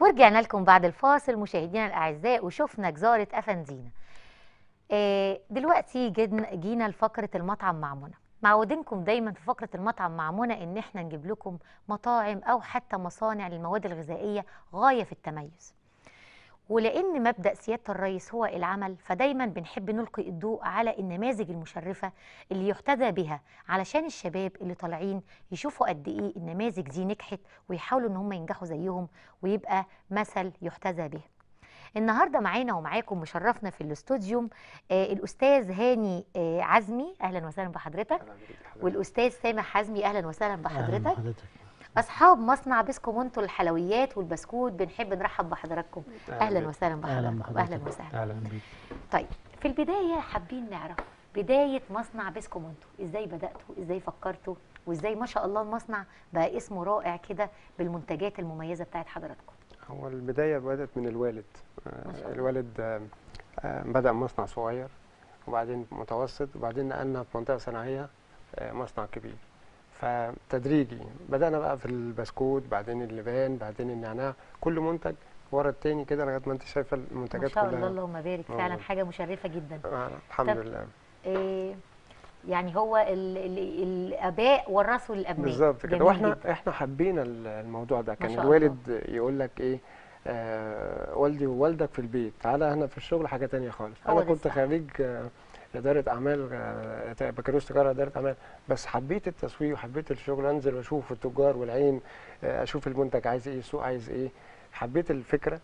ورجعنا لكم بعد الفاصل مشاهدينا الاعزاء وشفنا جزاره افندينا آه، دلوقتي جينا جينا لفقره المطعم مع منى معودينكم دايما في فقره المطعم مع منى ان احنا نجيب لكم مطاعم او حتى مصانع للمواد الغذائيه غايه في التميز ولان مبدا سياده الرئيس هو العمل فدايما بنحب نلقي الضوء على النماذج المشرفه اللي يحتذى بها علشان الشباب اللي طالعين يشوفوا قد ايه النماذج دي نجحت ويحاولوا ان هم ينجحوا زيهم ويبقى مثل يحتذى به النهارده معانا ومعاكم مشرفنا في الاستوديوم آه الاستاذ هاني آه عزمي اهلا وسهلا بحضرتك والاستاذ سامح حزمي اهلا وسهلا أهلاً بحضرتك بحضرتك اصحاب مصنع بسكو مونتو الحلويات والبسكوت بنحب نرحب بحضراتكم اهلا وسهلا أهلاً بحضراتكم بحضرتك. اهلا وسهلا اهلا بيك طيب في البدايه حابين نعرف بدايه مصنع بسكو مونتو ازاي بداتوا ازاي فكرتوا وازاي ما شاء الله المصنع بقى اسمه رائع كده بالمنتجات المميزه بتاعت حضراتكم هو البدايه بدات من الوالد ما آه، شاء الله. الوالد آه، آه، بدا مصنع صغير وبعدين متوسط وبعدين نقلنا في منطقه صناعيه آه، مصنع كبير فتدريجي بدانا بقى في البسكوت بعدين اللبان بعدين النعناع كل منتج ورا التاني كده لغايه ما انت شايفه ما المنتجات شاء كلها الله اللهم بارك فعلا موجود. حاجه مشرفه جدا آه، الحمد طب لله إيه يعني هو ال ال الاباء ورثوا للابناء بالظبط كده جميل واحنا جدا. احنا حبينا ال- الموضوع ده كان شاء الوالد يقول لك ايه آه والدي ووالدك في البيت تعالى هنا في الشغل حاجه تانية خالص هو انا ده كنت الصح. خريج آه اداره اعمال آه بكالوريوس تجاره اداره اعمال بس حبيت التسويق وحبيت الشغل انزل واشوف التجار والعين آه اشوف المنتج عايز ايه السوق عايز ايه حبيت الفكره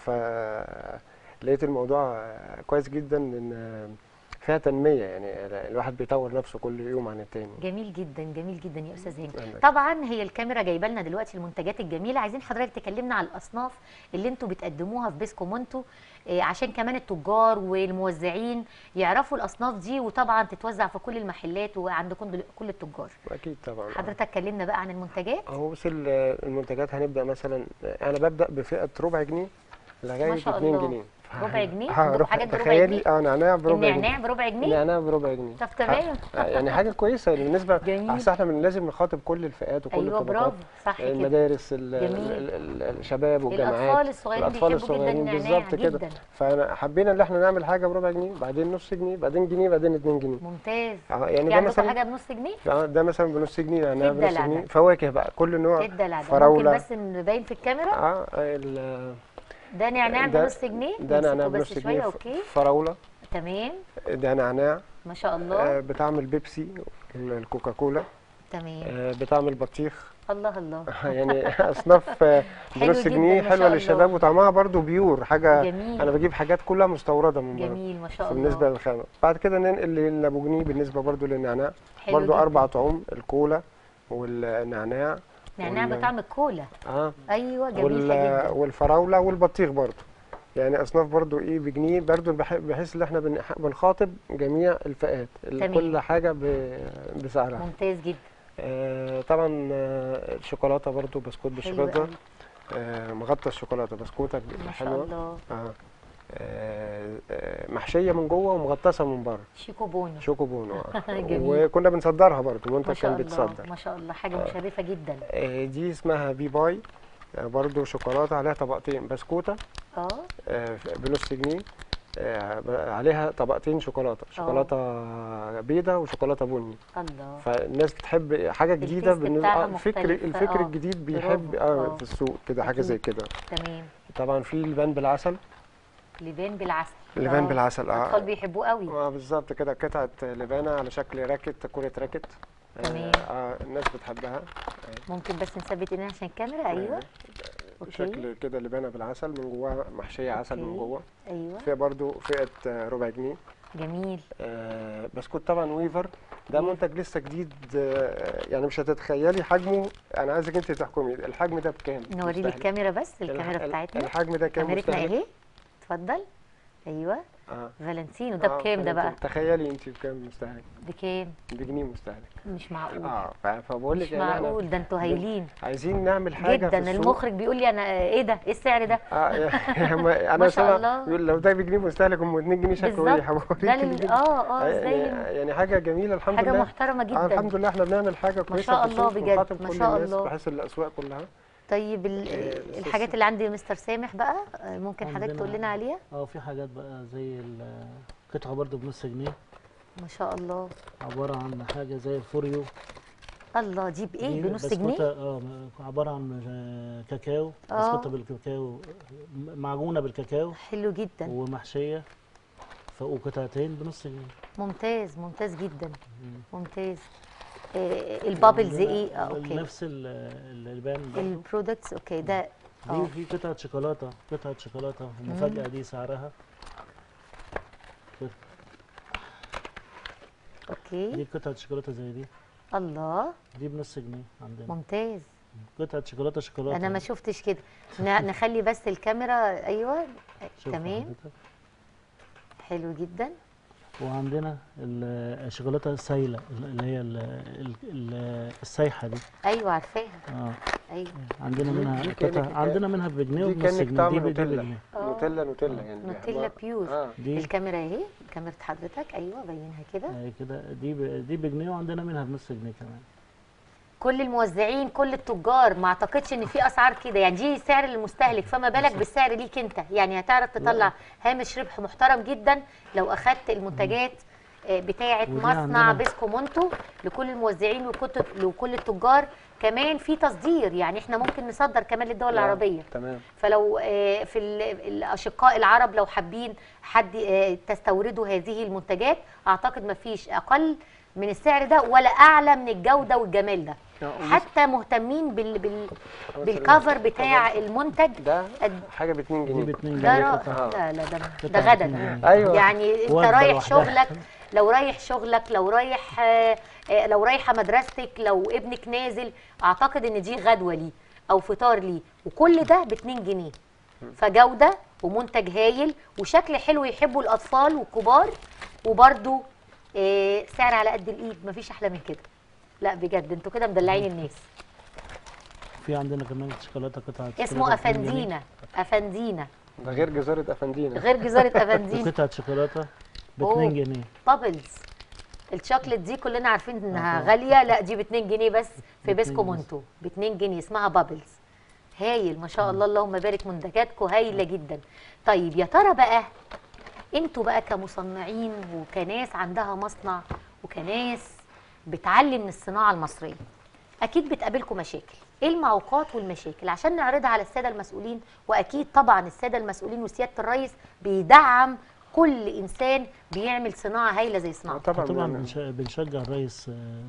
فلقيت الموضوع آه، كويس جدا ان آه، فيها تنميه يعني الواحد بيطور نفسه كل يوم عن التاني جميل جدا جميل جدا يا استاذ هاني عندك. طبعا هي الكاميرا جايبه لنا دلوقتي المنتجات الجميله عايزين حضرتك تكلمنا على الاصناف اللي انتوا بتقدموها في بيسكو مونتو إيه، عشان كمان التجار والموزعين يعرفوا الاصناف دي وطبعا تتوزع في كل المحلات وعندكم دل- كل التجار اكيد طبعا حضرتك كلمنا بقى عن المنتجات هو بص ال- المنتجات هنبدا مثلا انا ببدا بفئه ربع جنيه لغايه شاء 2 الله. جنيه ربع جنيه؟ آه، عندكم ربع- حاجات بربع تخيلي جنيه؟ اه نعناع بربع النعناع جنيه بربع جنيه نعناع بربع جنيه طب تمام. ح- يعني حاجه كويسه بالنسبه جميل. اصل احنا من لازم نخاطب كل الفئات وكل ايوه الطبقات برافو صح كده المدارس ال- جميل. ال- ال- الشباب والجامعات الاطفال الصغيرين الأطفال بيحبوا جدا الصغيرين النعناع بالظبط كده جدا فانا حبينا ان احنا نعمل حاجه بربع جنيه بعدين نص جنيه بعدين جنيه بعدين 2 جنيه ممتاز آه، يعني يعني ده عندكم مثلا حاجه بنص جنيه آه، ده مثلا بنص جنيه نعناع الدلع بنص ده. جنيه فواكه بقى كل نوع ايه الدلع ده ممكن فراوله بس نبين في الكاميرا اه ال- ده نعناع ده- بنص جنيه ده نمسكه نعناع بس بنص شويه جنيه اوكي ف- فراوله تمام ده نعناع ما شاء آه الله بتعمل بيبسي الكوكاكولا تمام آه بتعمل بطيخ الله الله يعني اصناف آه، حلو بنص جدا، جنيه ما حلوه شاء الله. للشباب وطعمها برضو بيور حاجه جميل. انا بجيب حاجات كلها مستورده من بره جميل ما شاء الله بالنسبه للخامه بعد كده ننقل لابو جنيه بالنسبه برضو للنعناع حلو برضو جدا. اربع طعوم الكولا والنعناع نعناع وال- بطعم الكولا اه ايوه جميله وال... جدا والفراوله والبطيخ برضو يعني اصناف برضو ايه بجنيه برضو بح- بحيث ان احنا بن- بنخاطب جميع الفئات تمام. كل حاجه ب... بسعرها ممتاز جدا آه طبعا آه الشوكولاته برضو بسكوت حلو بالشوكولاته قوي آه مغطى الشوكولاته بسكوته بتبقى ما شاء حلوه الله آه. آه آه، محشيه من جوه ومغطسه من بره شيكو بونو شوكو بونو آه. جميل. وكنا بنصدرها برضو ما منتج شاء كان الله بيتصدر ما شاء الله حاجه مشرفه جدا آه دي اسمها بي باي آه برضو شوكولاته عليها طبقتين بسكوته اه آه، بنص جنيه آه، ب- عليها طبقتين شوكولاته شوكولاته بيضه وشوكولاته بني الله فالناس بتحب حاجه جديده التيست بتاعها آه، الفكر مختلف، الفكر آه، الجديد برافو، بيحب اه آه. في السوق كده حاجه أكيد. زي كده تمام طبعا في اللبان بالعسل لبان بالعسل لبان آه. بالعسل الاطفال اه بيحبوه قوي اه بالظبط كده قطعه لبانه على شكل راكت كره راكت تمام. اه آه، الناس بتحبها ممكن بس نثبت ايدينا عشان الكاميرا ايوه اوكي شكل كده لبانه بالعسل من جواها محشيه عسل من أوكي. جوه ايوه في برضو فئه آه، ربع جنيه جميل آه، بسكوت طبعا ويفر ده ويفر. منتج لسه جديد آه، يعني مش هتتخيلي حجمه انا عايزك انت تحكمي الحجم ده بكام نوري لي مستهلك؟ الكاميرا بس الح- الكاميرا ال- بتاعتنا الحجم ده كام كاميرتنا مستهلك؟ اهي اتفضل ايوه اه فالنتينو ده آه، بكام ده بقى فأنت تخيلي انت بكام مستهلك بكام بجنيه مستهلك مش معقول اه ف- فبقول مش لك يعني احنا معقول ده انتوا هايلين عايزين نعمل حاجه جدا في السوق المخرج بيقول لي انا ايه ده ايه السعر ده اه يعني ما- انا ما شاء سامع الله. بيقول لو ده بجنيه مستهلك ام 2 جنيه شكله ايه بالظبط هوريك ده لل... الجنيه. اه اه يعني- زي يعني حاجه جميله الحمد حاجه لله محترمه آه جدا الحمد لله احنا بنعمل حاجه كويسه شاء في الله السوق بجد، ونخاطب ما كل شاء الناس الله. بحيث الاسواق كلها طيب ال- آه، الحاجات اللي عند مستر سامح بقى آه، ممكن حضرتك عندنا- تقول لنا عليها اه في حاجات بقى زي ال- قطعة برضو بنص جنيه ما شاء الله عبارة عن حاجة زي الفوريو الله دي بايه دي بنص بسكوتة جنيه اه عبارة عن آه، كاكاو آه. بسكوتة بالكاكاو م- معجونة بالكاكاو حلو جدا ومحشية ف- وقطعتين بنص جنيه ممتاز ممتاز جدا مم. ممتاز آه البابلز عندنا ايه اه اوكي نفس ال- الالبان برضو. البرودكتس اوكي ده اه دي في قطعة شوكولاتة قطعة شوكولاتة المفاجأة دي سعرها اوكي دي قطعة شوكولاتة زي دي الله دي بنص جنيه عندنا ممتاز قطعة شوكولاتة شوكولاتة انا ما شفتش كده ن- نخلي بس الكاميرا ايوه شوف تمام حضرتك. حلو جدا وعندنا ال- الشوكولاتة السايلة اللي هي ال- ال- ال- السايحة دي ايوه عارفاها اه ايوه عندنا دي- منها دي كأنك- قطع عندنا منها بجنيه دي وبنص كأنك جنيه طعم دي ب- دي نوتيلا. بجنيه آه. نوتيلا نوتيلا يعني نوتيلا بيعملوها- بيور اه دي الكاميرا اهي كاميرا حضرتك ايوه بينها كده آه كده دي ب- دي بجنيه وعندنا منها بنص جنيه كمان كل الموزعين كل التجار ما اعتقدش ان في اسعار كده يعني دي سعر للمستهلك فما بالك بالسعر ليك انت يعني هتعرف تطلع هامش ربح محترم جدا لو اخدت المنتجات آه، بتاعه ودي مصنع عندنا- بيسكو مونتو لكل الموزعين وكتب لكل التجار كمان في تصدير يعني احنا ممكن نصدر كمان للدول آه، العربيه تمام فلو آه، في ال- الاشقاء العرب لو حابين حد آه، تستوردوا هذه المنتجات اعتقد ما فيش اقل من السعر ده ولا اعلى من الجوده والجمال ده آه، ومس- حتى مهتمين بال بال خلاص بالكفر ال- بتاع المنتج ده قد- حاجه ب 2 دي جنيه ب 2 ده جنيه را... قطعة. لا لا ده ده قطعة غدا اتنين ده. جنيه. ايوه يعني انت وجبة رايح لوحدها. شغلك لو رايح شغلك لو رايح آه، آه، لو رايحه مدرستك لو ابنك نازل اعتقد ان دي غدوه ليه او فطار ليه وكل ده ب 2 جنيه فجوده ومنتج هايل وشكل حلو يحبه الاطفال والكبار وبرده سعر على قد الايد مفيش احلى من كده لا بجد انتوا كده مدلعين الناس في عندنا كمان شوكولاتة قطعة اسمه شوكولاتة اتنين جنيه. افندينا افندينا ده غير جزيره افندينا غير جزاره افندينا قطعة شوكولاتة ب أوه. 2 جنيه بابلز الشوكليت دي كلنا عارفين انها آه. غاليه لا دي ب 2 جنيه بس في ب بيسكو 2 بس. مونتو ب 2 جنيه اسمها بابلز هايل ما شاء الله اللهم بارك منتجاتكم هايله جدا طيب يا ترى بقى انتوا بقى كمصنعين وكناس عندها مصنع وكناس بتعلم من الصناعه المصريه اكيد بتقابلكم مشاكل ايه المعوقات والمشاكل عشان نعرضها على الساده المسؤولين واكيد طبعا الساده المسؤولين وسياده الرئيس بيدعم كل انسان بيعمل صناعه هايله زي آه، صناعته طبعا طبعا يعني بنش- بنشجع الرئيس آه،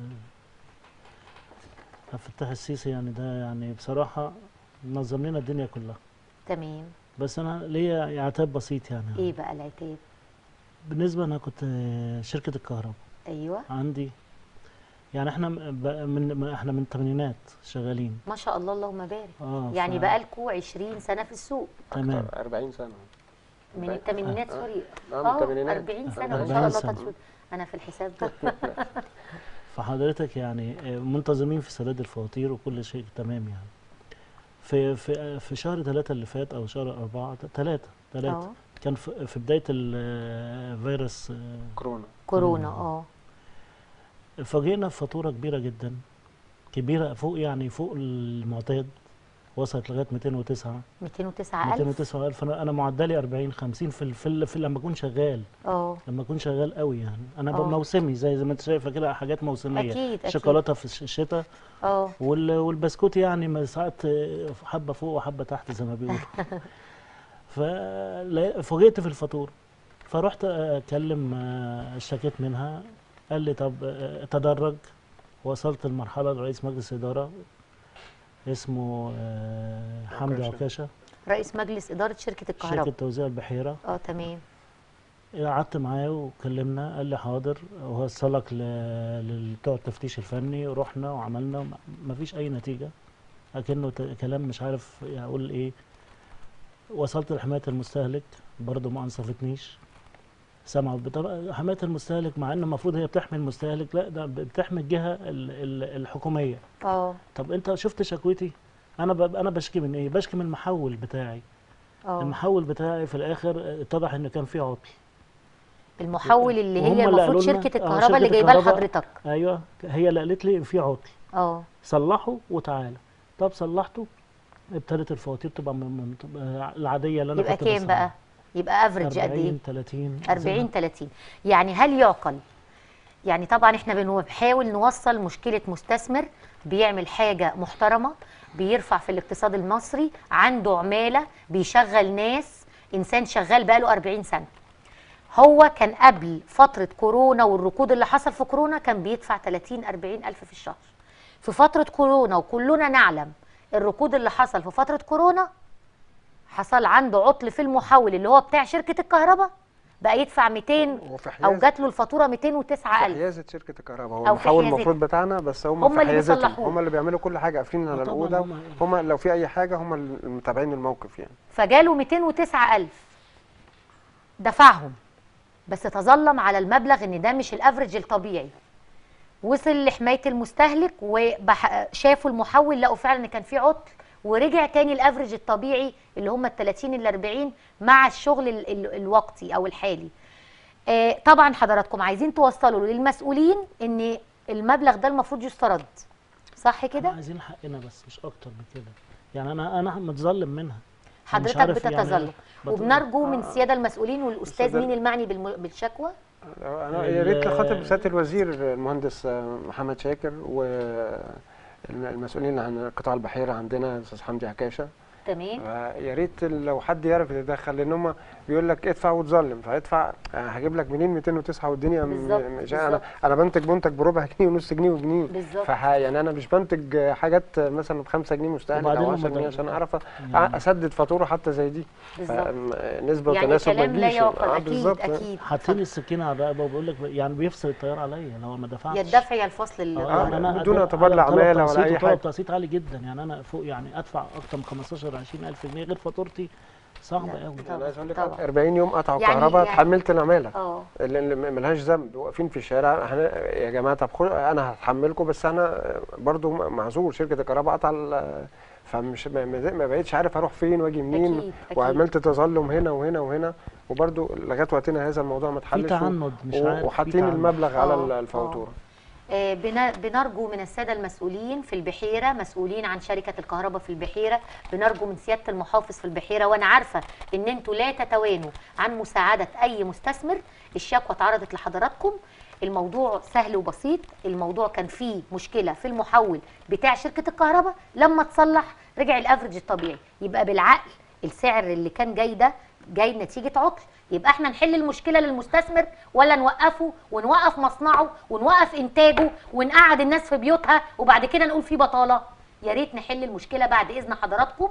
عبد الفتاح السيسي يعني ده يعني بصراحة منظم لنا الدنيا كلها تمام بس أنا ليا عتاب بسيط يعني ايه بقى العتاب بالنسبة أنا كنت آه، شركة الكهرباء ايوه عندي يعني احنا م- ب- من من- احنا من الثمانينات شغالين ما شاء الله اللهم بارك اه يعني ف- بقالكوا 20 سنه في السوق تمام أكتر 40 سنه من الثمانينات سوري اه من اه الثمانينات 40 سنه ما 40 شاء الله سنة. تنشد انا في الحساب ده فحضرتك يعني آه، منتظمين في سداد الفواتير وكل شيء تمام يعني في في في شهر ثلاثة اللي فات او شهر أربعة ثلاثة ثلاثة اه كان في في بداية الفيروس كورونا كورونا اه فاجئنا بفاتورة كبيرة جدا كبيرة فوق يعني فوق المعتاد وصلت لغاية 209 209000 209 ألف أنا أنا معدلي 40 50 في ال- في, ال- في لما أكون شغال اه لما أكون شغال قوي يعني أنا آه. ب- موسمي زي زي ما أنت شايفة كده حاجات موسمية اكيد اكيد شوكولاتة في الش- الشتاء اه وال- والبسكوت يعني ما ساعات آه، حبة فوق وحبة تحت زي ما بيقولوا ففوجئت في الفاتورة فرحت أكلم آه، اشتكيت منها قال لي طب آه، تدرج وصلت لمرحلة رئيس مجلس إدارة اسمه آه، حمدي عكاشة. عكاشة رئيس مجلس اداره شركه شركة الكهرباء توزيع البحيرة اه تمام قعدت معاه وكلمنا قال لي حاضر وهوصلك ل- لبتوع التفتيش الفني ورحنا وعملنا ما فيش اي نتيجه اكنه ت- كلام مش عارف اقول ايه وصلت لحمايه المستهلك برضه ما انصفتنيش سمعوا بطبع- حمايه المستهلك مع ان المفروض هي بتحمي المستهلك لا ده بتحمي الجهه ال- ال- الحكوميه اه طب انت شفت شكوتي انا ب- انا بشكي من ايه بشكي من المحول بتاعي اه المحول بتاعي في الاخر اتضح ان كان فيه عطل المحول اللي وهم هي اللي المفروض قالوا لنا- شركه آه، الكهرباء اللي شركة جايباه الكهرباء. لحضرتك ايوه هي اللي قالت لي في عطل اه صلحه وتعالى طب صلحته ابتدت الفواتير تبقى من من تبقى العاديه اللي انا يبقى كنت كام بدفعها. بقى يبقى افريج قد ايه 40 30 40 30 يعني هل يعقل يعني طبعا احنا بنحاول نوصل مشكله مستثمر بيعمل حاجه محترمه بيرفع في الاقتصاد المصري عنده عماله بيشغل ناس انسان شغال بقاله 40 سنه هو كان قبل فتره كورونا والركود اللي حصل في كورونا كان بيدفع 30 40 الف في الشهر في فتره كورونا وكلنا نعلم الركود اللي حصل في فتره كورونا حصل عنده عطل في المحول اللي هو بتاع شركه الكهرباء بقى يدفع 200 وفي او حيازة جات له الفطوره 2009 في الف حيازه شركه الكهرباء هو أو في المحول حيازتها. المفروض بتاعنا بس هم, هم في اللي حيازتهم بيصلحوه. هم اللي بيعملوا كل حاجه قافلين على طبعاً الاوضه هم- هم لو في اي حاجه هم المتابعين الموقف يعني فجاله 209 الف دفعهم بس تظلم على المبلغ ان ده مش الافرج الطبيعي وصل لحمايه المستهلك وشافوا المحول لقوا فعلا ان كان في عطل ورجع تاني الافرج الطبيعي اللي هم ال 30 ال 40 مع الشغل ال ال الوقتي او الحالي آه، طبعا حضراتكم عايزين توصلوا للمسؤولين ان المبلغ ده المفروض يسترد صح احنا كده عايزين حقنا بس مش اكتر من كده يعني انا انا متظلم منها أنا مش حضرتك عارف يعني بتتظلم بت- وبنرجو من السياده المسؤولين والاستاذ أستاذ مين المعني بالم- بالشكوى انا يا ريت ال- خاطب سياده الوزير المهندس محمد شاكر والمسؤولين عن قطاع البحيره عندنا الاستاذ حمدي عكاشه تمام يا ريت لو حد يعرف يتدخل لان هم بيقول لك ادفع وتظلم فادفع هجيب لك منين 209 والدنيا م- بالظبط، مش انا بالظبط. انا بنتج منتج بربع جنيه ونص جنيه وجنيه بالظبط. فح يعني انا مش بنتج حاجات مثلا ب 5 جنيه مستهلك وبعدين او هم 10 جنيه ده- عشان اعرف يعني- اسدد فاتوره حتى زي دي بالظبط نسبه يعني وتناسب ما كلام لا تجيش يعقل آه، اكيد بالظبط. اكيد حاطين السكينه على الرقبه وبيقول لك يعني بيفصل الطيار عليا لو ما دفعتش يا الدفع يا الفصل ال- آه، آه، يعني بدون أنا اعتبار طلب لعمالة ولا تقسيط أي وطلب حاجة. تقسيط عالي جدا يعني انا فوق يعني ادفع اكتر من 15 20 الف جنيه غير فاتورتي صعبه لا. قوي انا عايز اقول لك طبعاً. 40 يوم قطعوا يعني- كهرباء يعني- اتحملت العماله اه اللي اللي ملهاش ذنب واقفين في الشارع احنا يا جماعه طب خد- انا هتحملكم بس انا برضو معذور شركه الكهرباء قطع ال- فمش ما- ما ما بقيتش عارف اروح فين واجي منين أكيد، أكيد. وعملت تظلم هنا وهنا وهنا وبرضو لغايه وقتنا هذا الموضوع ما في اتحلش و- تعنت مش عارف في وحاطين تعنت. المبلغ على آه، ال- الفاتوره آه، بن- بنرجو من الساده المسؤولين في البحيره مسؤولين عن شركه الكهرباء في البحيره بنرجو من سياده المحافظ في البحيره وانا عارفه ان انتوا لا تتوانوا عن مساعده اي مستثمر الشكوى اتعرضت لحضراتكم الموضوع سهل وبسيط الموضوع كان فيه مشكله في المحول بتاع شركه الكهرباء لما تصلح رجع الافرج الطبيعي يبقى بالعقل السعر اللي كان جاي ده جاي نتيجه عطل يبقى احنا نحل المشكله للمستثمر ولا نوقفه ونوقف مصنعه ونوقف انتاجه ونقعد الناس في بيوتها وبعد كده نقول في بطاله يا ريت نحل المشكله بعد اذن حضراتكم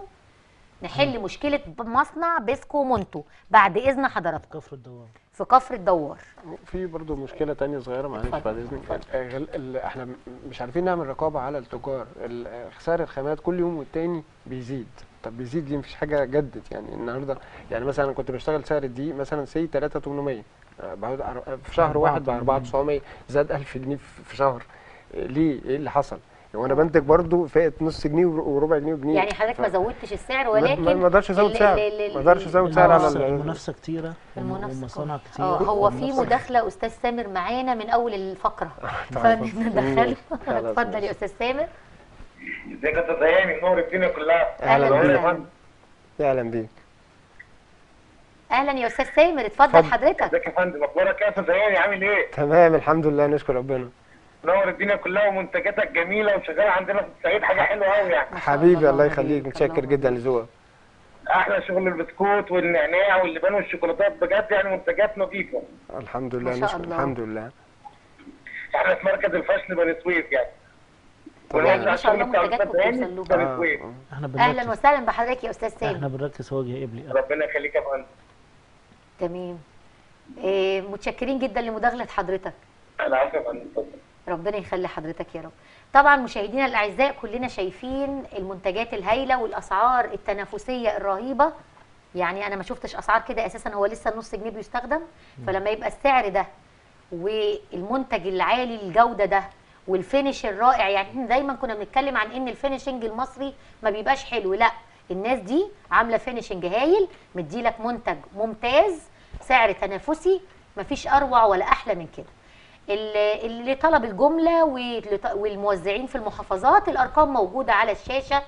نحل مشكله مصنع بيسكو مونتو بعد اذن حضراتكم كفر الدوار في كفر الدوار في برضو مشكله تانية صغيره معلش اتفضل، بعد اذنك غل- ال- احنا م- مش عارفين نعمل رقابه على التجار ال- خسائر الخامات كل يوم والتاني بيزيد طب بيزيد ليه مفيش حاجه جدت يعني النهارده يعني مثلا أنا كنت بشتغل سعر الدقيق مثلا سي 3800 آه، بعد أر- في شهر واحد ب 4900 زاد 1000 جنيه في في شهر آه، ليه ايه اللي حصل؟ وانا بنتج برضو فئه نص جنيه ور- وربع جنيه وجنيه يعني حضرتك ف- ما زودتش السعر ما- ولكن ما ما اقدرش ازود ال- سعر ال- ال- ما اقدرش ازود سعر على المنافسة- ال- المنافسه كتيره المنافسة والمصانع كتير. كتير اه هو في والمنافسة- مداخله استاذ سامر معانا من اول الفقره طيب. فندخله خلاص، اتفضل ماشي. يا استاذ سامر ازيك يا استاذ هاني منور الدنيا كلها اهلا أهلا منور يا وسهلا فندم اهلا بيك اهلا يا استاذ سامر اتفضل اتفضل. حضرتك ازيك يا فندم اخبارك ايه يا استاذ هاني عامل ايه؟ تمام الحمد لله نشكر ربنا منور الدنيا كلها ومنتجاتك جميله وشغاله عندنا في الصعيد حاجه حلوه قوي يعني ما شاء حبيبي الله الله يخليك عليك، متشكر الله جدا لذوقك احلى شغل البسكوت والنعناع واللبان والشوكولاتات بجد يعني منتجات نظيفه الحمد لله ما شاء نشكر الله. الحمد لله احنا في مركز الفشل بني سويف يعني طبعاً. يعني ما ونوزع شاء الله الشغل بتاع منتجاتكم الاستاذ هاني بتوصل في له. بني سويف آه. احنا اهلا بنركز وسهلا بحضرتك يا استاذ احنا سامر بنركز وجه قبلي ربنا يخليك يا فندم تمام إيه متشكرين جدا لمداخله حضرتك العفو يا فندم اتفضل. ربنا يخلي حضرتك يا رب طبعا مشاهدينا الاعزاء كلنا شايفين المنتجات الهائله والاسعار التنافسيه الرهيبه يعني انا ما شفتش اسعار كده اساسا هو لسه النص جنيه بيستخدم فلما يبقى السعر ده والمنتج العالي الجوده ده والفينش الرائع يعني احنا دايما كنا بنتكلم عن ان الفينشنج المصري ما بيبقاش حلو لا الناس دي عامله فينشنج هايل مديلك منتج ممتاز سعر تنافسي مفيش اروع ولا احلى من كده اللي اللي طلب الجمله واللي ط- والموزعين في المحافظات الارقام موجوده على الشاشه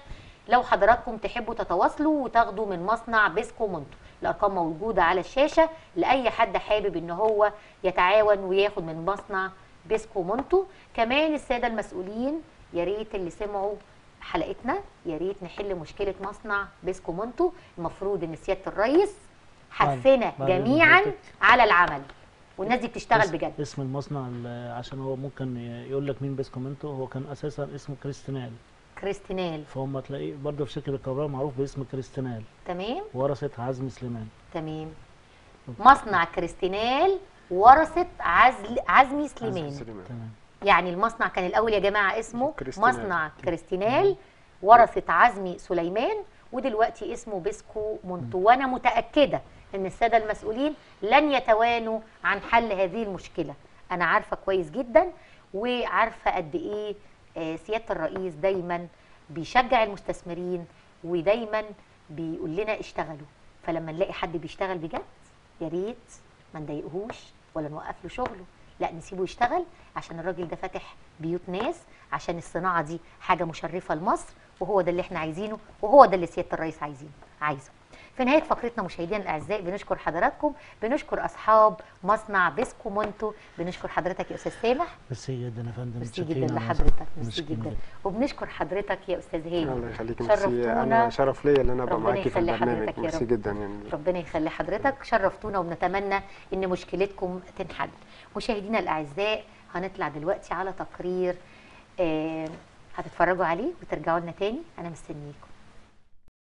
لو حضراتكم تحبوا تتواصلوا وتاخدوا من مصنع بيسكو مونتو الارقام موجوده على الشاشه لاي حد حابب ان هو يتعاون وياخد من مصنع بيسكو مونتو كمان الساده المسؤولين يا ريت اللي سمعوا حلقتنا يا ريت نحل مشكله مصنع بيسكو مونتو المفروض ان سياده الرئيس حثنا بعد جميعا إذن على العمل والناس دي بتشتغل اسم- بجد اسم المصنع ال- عشان هو ممكن يقول لك مين بيسكومنتو هو كان اساسا اسمه كريستينال كريستينال فهم تلاقيه برضه في شركه الكهرباء معروف باسم كريستينال تمام ورثت عزمي سليمان تمام مصنع كريستينال ورثة عزل عزمي سليمان سليمان. تمام يعني المصنع كان الأول يا جماعة اسمه كريستينال. مصنع كريستينال ورثة عزمي سليمان ودلوقتي اسمه بيسكو مونتو وأنا متأكدة إن السادة المسؤولين لن يتوانوا عن حل هذه المشكلة أنا عارفة كويس جدا وعارفة قد إيه آه، سيادة الرئيس دايما بيشجع المستثمرين ودايما بيقول لنا اشتغلوا فلما نلاقي حد بيشتغل بجد يا ريت ما نضايقهوش ولا نوقف له شغله لا نسيبه يشتغل عشان الراجل ده فاتح بيوت ناس عشان الصناعه دي حاجه مشرفه لمصر وهو ده اللي احنا عايزينه وهو ده اللي سياده الرئيس عايزينه عايزه في نهايه فقرتنا مشاهدينا الاعزاء بنشكر حضراتكم بنشكر اصحاب مصنع بيسكو مونتو بنشكر حضرتك يا استاذ سامح ميرسي جدا يا فندم ميرسي متشكرين جدا على لحضرتك المساعدة. ميرسي متشكرين جدا وبنشكر حضرتك يا استاذ هاني الله يخليك ميرسي شرفتونا. انا شرف ليا ان انا ابقى ربنا معاكي في يخلي البرنامج حضرتك يا ميرسي رب. جدا يعني ربنا يخلي حضرتك شرفتونا وبنتمنى ان مشكلتكم تنحل مشاهدينا الاعزاء هنطلع دلوقتي على تقرير آه هتتفرجوا عليه وترجعوا لنا تاني انا مستنيكم